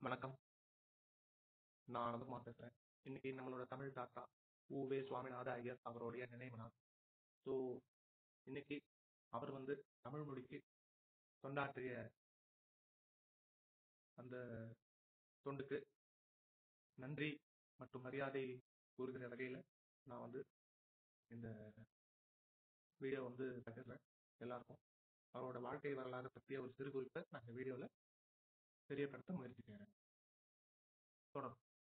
வணக்கம். நான் அனந்தகுமார் பேசுறேன். இன்னைக்கு நம்மளோட தமிழ் தாத்தா உ.வே. சுவாமிநாத ஐயர் அவருடைய நினைவு நாள். ஸோ, இன்னைக்கு அவர் வந்து தமிழ் மொழிக்கு தொண்டாற்றிய அந்த தொண்டுக்கு நன்றி மற்றும் மரியாதை கூறுகிற வகையில நான் வந்து இந்த வீடியோ வந்து பகிர்றேன் எல்லாருக்கும். அவரோட வாழ்க்கை வரலாறு பற்றிய ஒரு சிறு குறிப்பை நான் இந்த வீடியோல தெரியப்படுத்த முயற்சி செய்றேன். தொடரும்.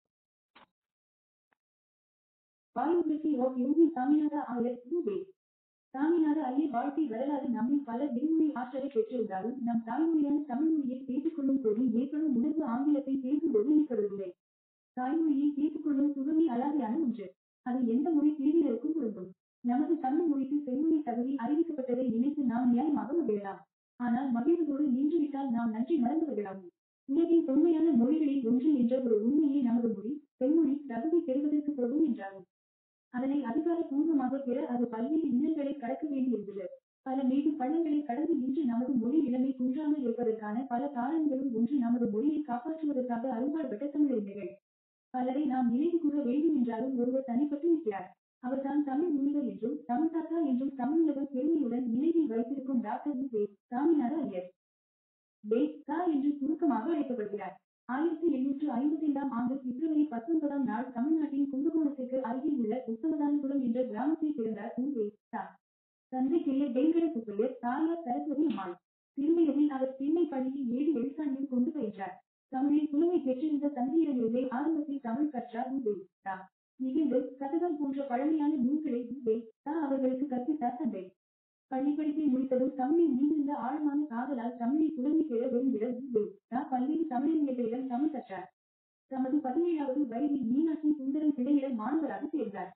Biography of யோகி சாமிநாத ஐயர் உ.வே. சாமிநாத ஐயர் வாழ்க்கை வரலாறு நம்மில் பல விடுமுறை ஆற்றலை பெற்றிருந்தாலும் நம் தாய்மொழியான தமிழ் மொழியை பேசிக்கொள்ளும் போது ஏற்படும் உணர்வு ஆங்கிலத்தை பேசும்போது ஏற்படுவதில்லை. தாய்மொழியை பேசிக்கொள்ளும் சுகமே அலாதியான ஒன்று. அது எந்த மொழி பிரிவினருக்கும் பொருந்தும். நமது தமிழ் மொழிக்கு செம்மொழி தகுதி அறிவிக்கப்பட்டதை நினைத்து நாம் நியாயமாக மகிழலாம். ஆனால் மகிழ்வதோடு நின்றுவிட்டால் நாம் நன்றி மறந்தவர்களாவோம். உலகின் தொன்மையான மொழிகளில் ஒன்று என்ற ஒரு உண்மையை நமது மொழி, செம்மொழி தகுதி பெறுவதற்கு போதும் என்றாகும். அதனை அதிகாரப்பூர்வமாக பெற அது பல்வேறு இன்னல்களை கடக்க வேண்டியிருந்தது. பல மேடு பள்ளங்களை கடந்து இன்று நமது மொழி இளமை குன்றாமல் இருப்பதற்கான பல காரணங்களுள் ஒன்று நமது மொழியை காப்பாற்றுவதற்காக அரும்பாடுபட்ட தமிழறிஞர்கள். பலரை நாம் நினைவு கூற வேண்டும் என்றாலும் ஒருவர் தனிப்பட்டு நிற்கிறார். அவர்தான் தமிழ் முனிவர் என்றும் தமிழ் தாத்தா என்றும் தமிழுலகம் பெருமையுடன் நினைவில் வைத்திருக்கும் டாக்டர் உ.வே. சாமிநாத ஐயர். வே. சா. என்று சுருக்கமாக அழைக்கப்படுகிறார். ஆயிரத்து எண்ணூற்று ஐம்பத்தைந்தாம் ஆண்டு பிப்ரவரி பத்தொன்பதாம் நாள் தமிழ்நாட்டின் கும்பகோணத்திற்கு அருகில் உள்ள உத்தமதானபுரம் என்ற கிராமத்தில் பிறந்தார் உ.வே. சா. தந்தை பெயர் வெங்கட சுப்பையர், தாயார் சரஸ்வதி அம்மாள். சிறுவயதில் அவர் திண்ணை பள்ளியில் ஏடு எழுத்தாணியில் கொண்டு பயின்றார். தமிழில் புலமை பெற்றிருந்த தந்தையிடமிருந்தே ஆரம்பத்தில் தமிழ் கற்றார் உ.வே. சா. நிகண்டு, சதகம் போன்ற பழமையான நூல்களை உ.வே. சா. அவர்களுக்கு கற்பித்தார் தந்தை. பள்ளிப்படிப்பை முடித்ததும் தமிழில் மீதிருந்த ஆழமான காதலால் தமிழில் புலமை பெற விரும்பிய உ.வே. சா. பல்வேறு தமிழறிஞர்களிடம் தமிழ் கற்றார். தமது பதினேழாவது வயதில் மீனாட்சி சுந்தரம் பிள்ளையிடம் மாணவராக சேர்ந்தார்.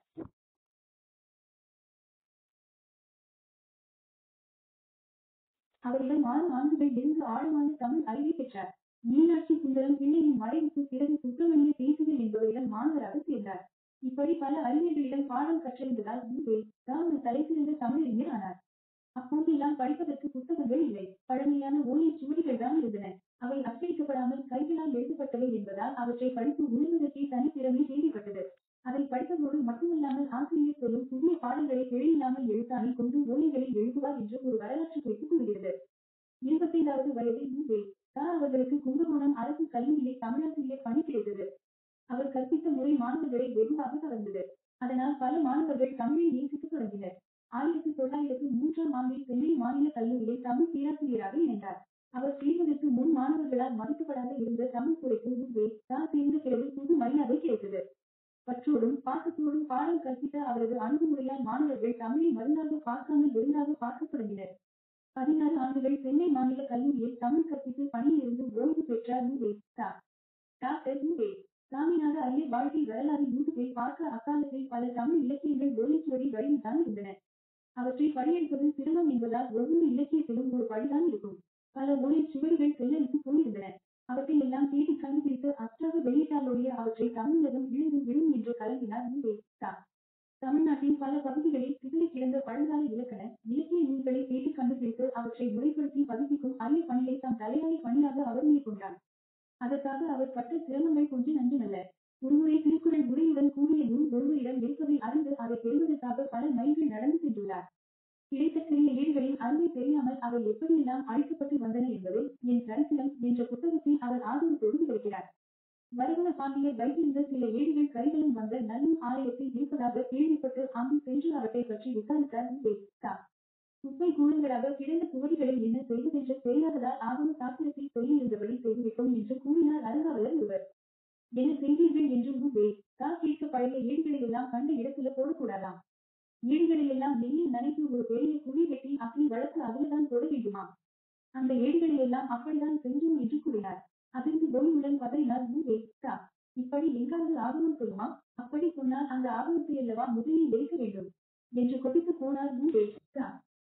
அவரிடம் ஆறு ஆண்டுகள் இருந்து ஆழமான தமிழ் அறிவை பெற்றார். மீனாட்சி சுந்தரம் பிள்ளையின் மறைவுக்கு பிறகு சுப்பிரமணிய தேசிகர் என்பவரிடம் மாணவராக சேர்ந்தார். இப்படி பல அறிஞர்களிடம் பாடம் கற்றறிந்ததால் உ.வே. சா. ஒரு தலைசிறந்த தமிழறிஞர் ஆனார். அப்போதெல்லாம் படிப்பதற்கு புத்தகங்கள் இல்லை. பழமையான ஓலைச் சுவடிகள் தான் இருந்தன. அவை அச்சடிக்கப்படாமல் கைகளால் எழுதப்பட்டவை என்பதால் அவற்றை படித்து உணர்வதற்கே தனித்திறமை தேவைப்பட்டது. அதை படிப்பதோடு மட்டுமல்லாமல் ஆசிரியர் சொல்லும் புதிய பாடல்களை பிழையில்லாமல் எழுத்தாணி கொண்டு ஓலைகளை எழுதுவார் என்று ஒரு வரலாற்று குறிப்பு கூறுகிறது. இருபத்தைந்தாவது வயதில் உ.வே. சா. அவர்களுக்கு கும்பகோணம் அரசு கல்லூரியில் தமிழாசிரியர் பணி கிடைத்தது. அவர் கற்பித்த முறை மாணவர்களை வெகுவாக கவர்ந்தது. அதனால் பல மாணவர்கள் தமிழை நேசிக்கத் தொடங்கினர். ஆயிரத்து தொள்ளாயிரத்து மூன்றாம் ஆண்டில் சென்னை மாநில கல்லூரியில் தமிழ் பேராசிரியராக இணைந்தார். அவர் சேர்வதற்கு முன் மாணவர்களால் மதிக்கப்படாத இருந்த தமிழ் துறைக்கு உ.வே. சா. சேர்ந்த பிறகு புது மரியாதை கிடைத்தது. பற்றோடும் பாசத்தோடும் பாடம் கற்பித்த அவரது அணுகுமுறையால் மாணவர்கள் தமிழை மருந்தாக பார்க்காமல் விருந்தாக பார்க்கத் தொடங்கினர். பதினாறு ஆண்டுகள் சென்னை மாநில கல்லூரியில் தமிழ் கற்பித்து பணியிலிருந்து ஓய்வு பெற்றார் உ.வே. சா. டாக்டர் உ.வே. சாமிநாத ஐயர் வாழ்க்கை வரலாறு யூடியூபை பார்க்க அக்காலத்தில் பல தமிழ் இலக்கியங்கள் ஓலைச்சுவடி வடிவில் தான் இருந்தன. அவற்றை படியெடுப்பது சிரமம் என்பதால் ஒவ்வொரு இலக்கியத்திலும் ஒரு படிதான் இருக்கும். பல ஓலைச் சுவடிகள் செல்லரித்துப் போயிருந்தன. அவற்றையெல்லாம் தேடிக் கண்டுபிடித்து அச்சாக வெளியிட்டாலொழிய அவற்றை தமிழுலகம் இழந்து விடும் என்று கலங்கினார் உ.வே. சா. தமிழ்நாட்டின் பல பகுதிகளில் சிதறிக் கிடந்த பழங்கால இலக்கண, இலக்கிய நூல்களை தேடிக் கண்டுபிடித்து அவற்றை முறைப்படுத்தி பதிப்பிக்கும் அரிய பணியை தம் தலையாய பணியாக அவர் மேற்கொண்டார். அதற்காக அவர் பட்ட சிரமங்கள் கொஞ்ச நஞ்சமல்ல. ஒருமுறை திருக்குறள் உரையுடன் கூடிய நூல் ஒருவரிடம் இருப்பதை அறிந்து அதைப் பெறுவதற்காக பல மைல்கள் நடந்து சென்றுள்ளார். கிடைத்த சிறிய ஏடுகளின் அருமை தெரியாமல் அவை எப்படியெல்லாம் அழிக்கப்பட்டு வந்தன என்பதை என் சரித்திரம் என்ற புத்தகத்தில் அவர் ஆர்வத்தோடு விவரிக்கிறார். வரகுண பாண்டியர் வைத்திருந்த சில ஏடுகள் கரிகாலன் வந்த நல்லூர் ஆலயத்தில் இருப்பதாக கேள்விப்பட்டு அங்கு சென்று அவற்றைப் பற்றி விசாரித்தார் உ.வே. சா. குப்பை கூளங்களாக கிடந்த சுவடிகளை என்ன செய்வதென்று தெரியாததால் ஆகம சாஸ்திரத்தில் சொல்லியிருந்தபடி செய்துவிட்டோம் என்று கூறினார் அறங்காவலர் ஒருவர். என்ன செய்தீர்கள் என்று உ.வே. சா. கேட்க பழைய ஏடுகளையெல்லாம் கண்ட இடத்துல போடக்கூடாதாம். ஏடுகளையெல்லாம் நெய்யில் நனைத்து ஒரு பெரிய குழி வெட்டி அக்னி வளர்த்து அதுலதான் போட வேண்டுமாம். அந்த ஏடுகளையெல்லாம் அப்படிதான் செஞ்சோம் என்று கூறினார். அதிர்ந்து போயுள்ளம் பதறினார் உ.வே. சா. இப்படி எங்காவது ஆகமம் சொல்லுமா? அப்படி சொன்னால் அந்த ஆகமத்தையல்லவா முதலில் எரிக்க வேண்டும். என்று கொதித்துப் போனார் உ.வே. சா.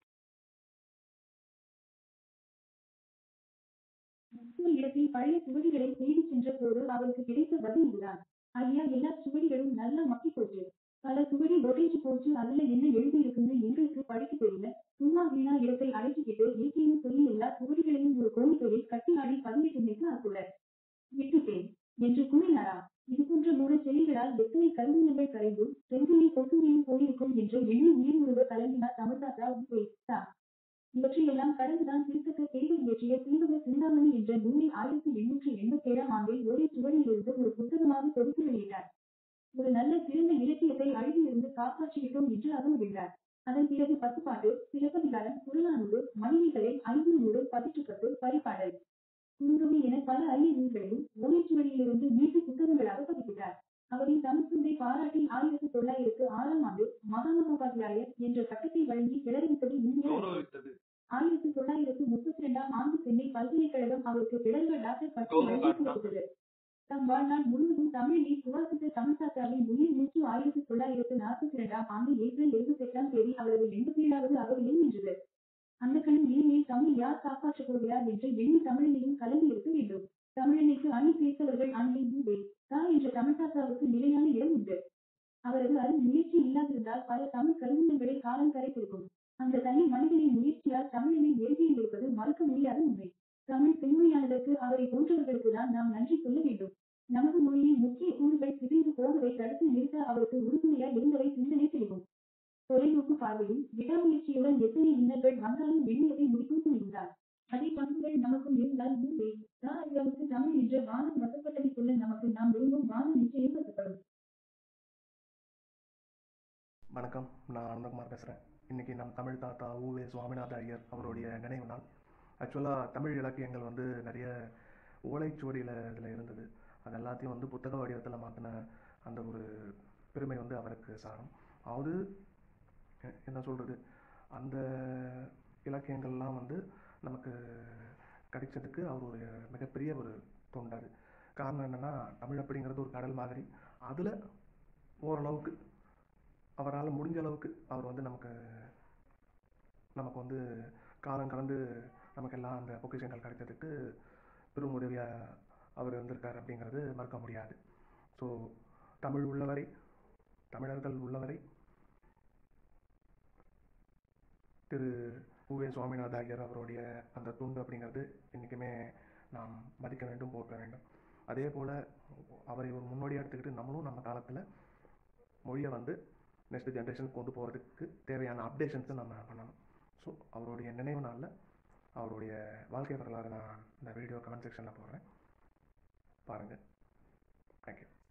மற்றொரு இடத்தில் பழைய சுவடிகளை தேடிச் சென்ற போது அவருக்கு கிடைத்த பதில் இதுதான். ஐயா எல்லாச் சுவடிகளும் நல்லா மக்கிப் போச்சு. பல சுவடி ஒடைஞ்சு போச்சு அதுல என்ன எழுதியிருக்குன்னு எங்களுக்கு படிக்கத் தெரியல. சும்மா வீணா இடத்தை அடைச்சுக்கிட்டு இருக்கேன்னு சொல்லி எல்லா சுவடிகளையும் ஒரு கோணிக்கையில் கட்டி ஆடி பதிவிட்டுன்னேக்கு அதுக்குள்ள விட்டுட்டேன் என்று கூறினாரா இது போன்ற மூடச் செயல்களால் எத்தனை கருவூலங்கள் கரைந்தும் செந்திலில் கொசுமையும் போயிருக்கும் என்று எண்ணி உயிர் முழுவ கலங்கினார் தமிழ்தாத்தா உபேசா இவற்றையெல்லாம் கடந்துதான் திருத்தக்க பெரிகள் இயற்றிய தீபக சிந்தாமணி என்ற நூலை ஆயிரத்தி எண்ணூற்றி எண்பத்தி ஏழாம் ஆண்டில் ஒரே சுவடியிலிருந்து ஒரு புத்தகமாக தொகுத்து வெளியிட்டார் ஒரு நல்ல சிறந்த இலக்கியத்தை அழிவிலிருந்து காப்பாற்றிவிட்டோம் என்று அவர் மகிழ்ந்தார் அதன் பிறகு பத்துப்பாட்டு சிலப்பதிகாரம் புறநானூறு மணிமேகலை ஐந்து நூறு பதிற்றுப்பத்து பரிபாடல் குறுந்தொகை என பல அரிய நூல்களையும் ஓலைச்சுவடியிலிருந்து மீட்டு புத்தகங்களாக பதிப்பித்தார் அவரின் தமிழ்த்துண்டை பாராட்டி ஆயிரத்தி தொள்ளாயிரத்து ஆறாம் ஆண்டு மகாமகோபாத்தியாயர் என்ற பட்டத்தை வழங்கி கிளறிவிட்டது இந்திய அரசு. கௌரவித்தது ஆயிரத்தி தொள்ளாயிரத்து முப்பத்தி இரண்டாம் ஆண்டு சென்னை பல்கலைக்கழகம் அவருக்கு கிளர்ந்த டாக்டர் பட்டம் கௌரவ வழங்கி டாக்டர். கொடுத்தது தம் வாழ்நாள் முழுவதும் தமிழில் சுவாசித்த தமிழ்தாத்தாவின் உயிர் மூச்சு ஆயிரத்தி தொள்ளாயிரத்து நாற்பத்தி இரண்டாம் ஆண்டு ஏப்ரல் இருபத்தி எட்டாம் தேதி அவரது எண்பத்தி ஏழாவது அகவையில் நின்றது அந்த கணம் இனிமேல் தமிழ் யார் காப்பாற்றப் போகிறார் என்று எண்ணி தமிழனையும் கலந்து இருக்க வேண்டும் தமிழனைக்கு அணி பேசவர்கள் அணியை பூவே தா என்ற தமிழ்தாத்தாவுக்கு நிலையான இடம் உண்டு அவரது அருள் முயற்சி இல்லாதிருந்தால் பல தமிழ் கருவூலங்களை காலம் கரைத்திருக்கும் அந்த தனி மனிதனின் முயற்சியால் தமிழனை நெருங்கியில் இருப்பது மறுக்க முடியாத உண்மை தமிழ் செம்மொழியானதற்கு அவரை போன்றவர்களுக்கு தான் நாம் நன்றி சொல்ல வேண்டும் நமது மொழியின் முக்கிய கூறுகள் சிதைந்து போவதை தடுத்து நிறுத்த அவருக்கு உறுதுணையாய் இருந்தவை சிந்தனை தெளிவும் தொலைநோக்கு பார்வையும் விடாமுயற்சியுடன் எத்தனை இன்னல்கள் வந்தாலும் எண்ணியதை முடிக்கும் துணிந்தார் அதே பண்புகள் நமக்கும் இருந்தால் மூவே தான் அளவுக்கு தமிழ் என்ற வானம் வசப்பட்டதை சொல்ல நமக்கு நாம் விரும்பும் வானம் நிச்சயம் வசப்படும் வணக்கம் நான் அனந்தகுமார் பேசுகிறேன் இன்றைக்கி நம் தமிழ் தாத்தா ஊவே சுவாமிநாத ஐயர் அவருடைய நினைவு நாள் ஆக்சுவலாக தமிழ் இலக்கியங்கள் வந்து நிறைய ஓலைச்சுவடியில் இதில் இருந்தது அது எல்லாத்தையும் வந்து புத்தக வடிவத்தில் மாற்றின அந்த ஒரு பெருமை வந்து அவருக்கு சாரும் அதாவது எ- என்ன சொல்கிறது அந்த இலக்கியங்கள்லாம் வந்து நமக்கு கிடைச்சதுக்கு அவர் ஒரு மிகப்பெரிய ஒரு தொண்டார் காரணம் என்னென்னா தமிழ் அப்படிங்கிறது ஒரு கடல் மாதிரி அதில் ஓரளவுக்கு அவரால் முடிஞ்ச அளவுக்கு அவர் வந்து நமக்கு நமக்கு வந்து காலம் கடந்து நமக்கெல்லாம் அந்த பொக்கிஷங்கள் கிடைச்சதுக்கு பெரும் உதவியாக அவர் இருந்திருக்கார் அப்படிங்கிறது மறுக்க முடியாது ஸோ தமிழ் உள்ளவரை தமிழர்கள் உள்ளவரை திரு உவே சுவாமிநாத ஐயர் அவருடைய அந்த துண்டு அப்படிங்கிறது என்றைக்குமே நாம் மதிக்க வேண்டும் போற்ற வேண்டும் அதே போல் அவரை ஒரு முன்னோடியாக எடுத்துக்கிட்டு நம்மளும் நம்ம காலத்தில் மொழியை வந்து நெக்ஸ்ட் ஜென்ரேஷனுக்கு கொண்டு போகிறதுக்கு தேவையான அப்டேஷன்ஸை நம்ம பண்ணணும் ஸோ அவருடைய நினைவு நாளில் அவருடைய வாழ்க்கை வரலாறு நான் இந்த வீடியோ கமெண்ட் செக்ஷனில் போடுறேன் பாருங்கள் தேங்க்யூ